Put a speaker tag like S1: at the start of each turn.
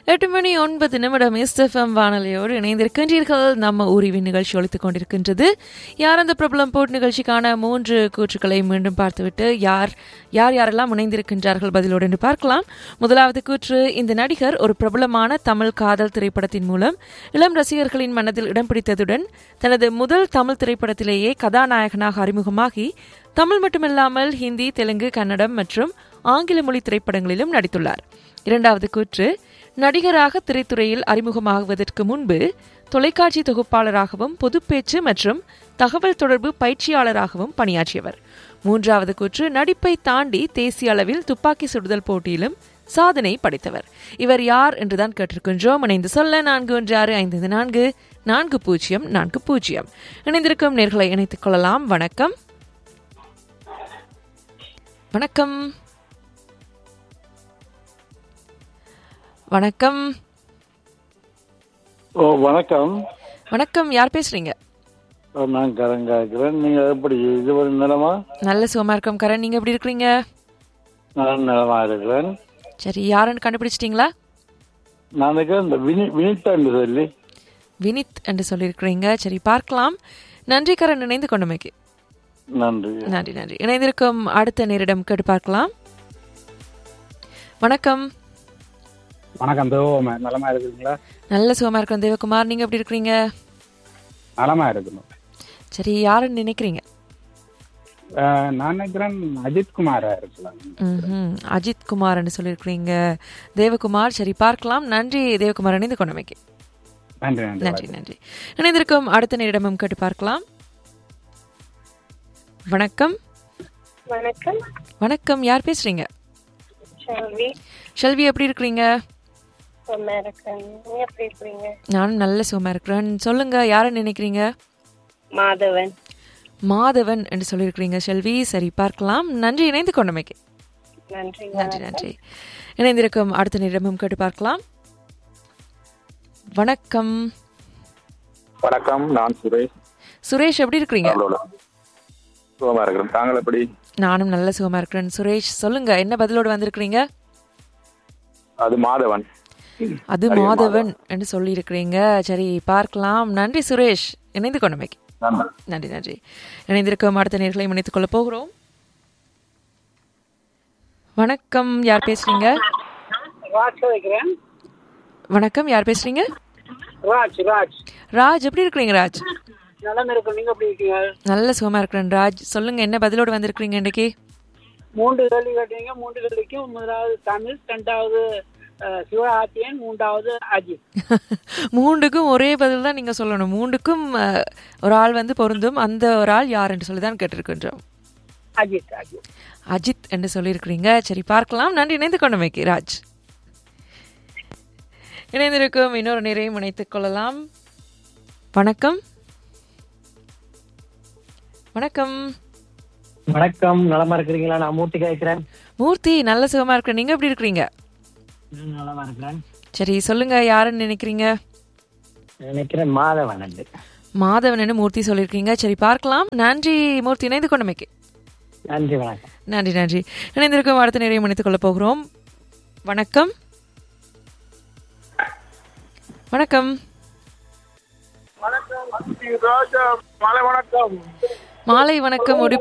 S1: எட்டு மணி ஒன்பது நிமிடம் எஸ்எஃப்எம் வானொலியோடு இணைந்திருக்கின்றீர்கள் நம்ம ஊரிவின் நிகழ்ச்சி ஒழித்துக் கொண்டிருக்கின்றது யார் அந்த பிரபலம் போட் நிகழ்ச்சிக்கான மூன்று கூற்றுக்களை மீண்டும் பார்த்துவிட்டு யார் யார் யாரெல்லாம் இணைந்திருக்கின்றார்கள் பதிலோடு என்று பார்க்கலாம் முதலாவது கூற்று இந்த நடிகர் ஒரு பிரபலமான தமிழ் காதல் திரைப்படத்தின் மூலம் இளம் ரசிகர்களின் மனதில் இடம் பிடித்ததுடன் தனது முதல் தமிழ் திரைப்படத்திலேயே கதாநாயகனாக அறிமுகமாகி தமிழ் மட்டுமில்லாமல் ஹிந்தி தெலுங்கு கன்னடம் மற்றும் ஆங்கில மொழி திரைப்படங்களிலும் நடித்துள்ளார் இரண்டாவது கூற்று நடிகராக திரைத்துறையில் அறிமுகமாகுவதற்கு முன்பு தொலைக்காட்சி தொகுப்பாளராகவும் பொதுப்பேச்சு மற்றும் தகவல் தொடர்பு பயிற்சியாளராகவும் பணியாற்றியவர் மூன்றாவது கூற்று நடிப்பை தாண்டி தேசிய அளவில் துப்பாக்கி சுடுதல் போட்டியிலும் சாதனை படைத்தவர் இவர் யார் என்றுதான் கேட்டிருக்கின்றோம் இணைந்து சொல்ல நான்கு ஒன்று ஆறு ஐந்து நான்கு நான்கு பூஜ்ஜியம் நான்கு பூஜ்ஜியம் இணைந்திருக்கும் நேர்களை இணைத்துக் கொள்ளலாம் வணக்கம் வணக்கம் வணக்கம்
S2: ஓ வணக்கம்
S1: வணக்கம் யார் பேசுறீங்க
S2: ஓ, நான் கரங்கா இருக்கிறேன் நீங்க எப்படி இது ஒரு நிலமா
S1: நல்ல சுகமா இருக்கோம் கரண் நீங்க எப்படி இருக்கிறீங்க
S2: நான் நிலமா இருக்கிறேன்
S1: சரி யாருன்னு கண்டுபிடிச்சிட்டீங்களா
S2: நான் இருக்கிறேன் இந்த வினி வினிதா என்று சொல்லி
S1: வினித் என்று சொல்லியிருக்கிறீங்க சரி பார்க்கலாம் நன்றி கரண் இணைந்து கொண்டமைக்கு
S2: நன்றி
S1: நன்றி நன்றி இணைந்திருக்கும் அடுத்த நேரிடம் கேட்டு பார்க்கலாம் வணக்கம்
S3: வணக்கம் தேவோமே நலமா இருக்குங்களா
S1: நல்ல சுகமா இருக்கோம் தேவகுமார் நீங்க எப்படி இருக்கிறீங்க
S3: நலமா இருக்கணும்
S1: சரி யாருன்னு நினைக்கிறீங்க
S3: அஹ், நான் நினைக்கிறேன் அஜித் குமாரா இருக்கலாம்
S1: ம்ஹும். அஜித் குமார்னு சொல்லியிருக்கிறீங்க தேவகுமார் சரி பார்க்கலாம் நன்றி தேவகுமார் இணைந்து கொண்டமைக்கு
S3: நன்றி நன்றி
S1: நன்றி நன்றி இணைந்திருக்கும் அடுத்த நேரிடமும் கேட்டு பார்க்கலாம் வணக்கம்
S4: வணக்கம்
S1: வணக்கம் யார் பேசுறீங்க
S4: ஷெல்வி
S1: ஷெல்வி எப்படி இருக்கிறீங்க
S4: அமெரிக்கன் நீங்க எப்படி இருக்கீங்க
S1: நானும் நல்ல சுகமா இருக்கிறேன் சொல்லுங்க யாரை நினைக்கிறீங்க
S4: மாதவன்
S1: மாதவன் என்று சொல்லியிருக்கிறீங்க ஷெல்வி சரி பார்க்கலாம் நன்றி இணைந்து கொண்டமைக்கு
S4: நன்றி
S1: நன்றி நன்றி இணைந்திருக்கும் அடுத்த நேரமும் கேட்டு பார்க்கலாம் வணக்கம்
S5: வணக்கம் நான் சுரேஷ்
S1: சுரேஷ் எப்படி இருக்கிறீங்க
S5: அவ்வளோ சுகமா இருக்கிறேன் தாங்கள் எப்படி
S1: நானும் நல்ல சுகமா இருக்கிறேன் சுரேஷ் சொல்லுங்க என்ன பதிலோடு வந்திருக்கிறீங்க
S5: அது மாதவன்
S1: அது மாதவன் என்று சொல்லியிருக்கிறீங்க சரி பார்க்கலாம் நன்றி சுரேஷ் இணைந்து கொண்டமைக்கு
S5: நன்றி
S1: நன்றி நன்றி இணைந்திருக்கும் அடுத்த நேர்களை இணைத்துக் கொள்ள போகிறோம் வணக்கம் யார் பேசுறீங்க
S6: ராஜ் வைக்கிறேன்
S1: வணக்கம் யார் பேசுறீங்க
S6: ராஜ் ராஜ்
S1: ராஜ் எப்படி இருக்கிறீங்க ராஜ்
S6: நலம் இருக்கும் நீங்க எப்படி இருக்கீங்க
S1: நல்ல சுகமா இருக்கிறேன் ராஜ் சொல்லுங்க என்ன பதிலோடு வந்திருக்கிறீங்க இன்னைக்கு
S6: மூன்று கேள்வி கேட்டீங்க மூன்று கேள்விக்கும் முதலாவது தமிழ் ரெண்டாவது அஹ், சிவகார்த்தியன் மூன்றாவது அஜித்
S1: மூண்டுக்கும் ஒரே பதில் தான் நீங்க சொல்லணும் மூண்டுக்கும் அஹ், ஒரு ஆள் வந்து பொருந்தும் அந்த ஒரு ஆள் யார் என்று சொல்லி தான் கேட்டிருக்கின்றோம்
S6: அஜித் அஜித்
S1: அஜித் என்று சொல்லியிருக்கிறீங்க சரி பார்க்கலாம் நன்றி இணைந்து கொண்டமைக்கு ராஜ் இணைந்திருக்கும் இன்னொரு நிறையும் இணைத்துக் கொள்ளலாம் வணக்கம் வணக்கம்
S7: வணக்கம் நலமா இருக்கிறீங்களா நான் மூர்த்தி கேட்கிறேன்
S1: மூர்த்தி நல்ல சுகமா இருக்கிறேன் நீங்க எப்படி இருக்கிறீங்க
S7: நான் நலமா இருக்கிறேன்
S1: சரி சொல்லுங்க யாருன்னு நினைக்கிறீங்க
S7: நினைக்கிறேன் மாதவன் அண்டு
S1: மாதவன் மூர்த்தி சொல்லியிருக்கீங்க சரி பார்க்கலாம் நன்றி மூர்த்தி இணைந்து கொண்டமைக்கு
S7: நன்றி வணக்கம்
S1: நன்றி நன்றி இணைந்திருக்கும் அடுத்த நிறைய இணைத்துக் கொள்ளப் போகிறோம் வணக்கம் வணக்கம்
S2: ராஜா மாலை வணக்கம்
S1: மாலை வணக்கம் ஒரு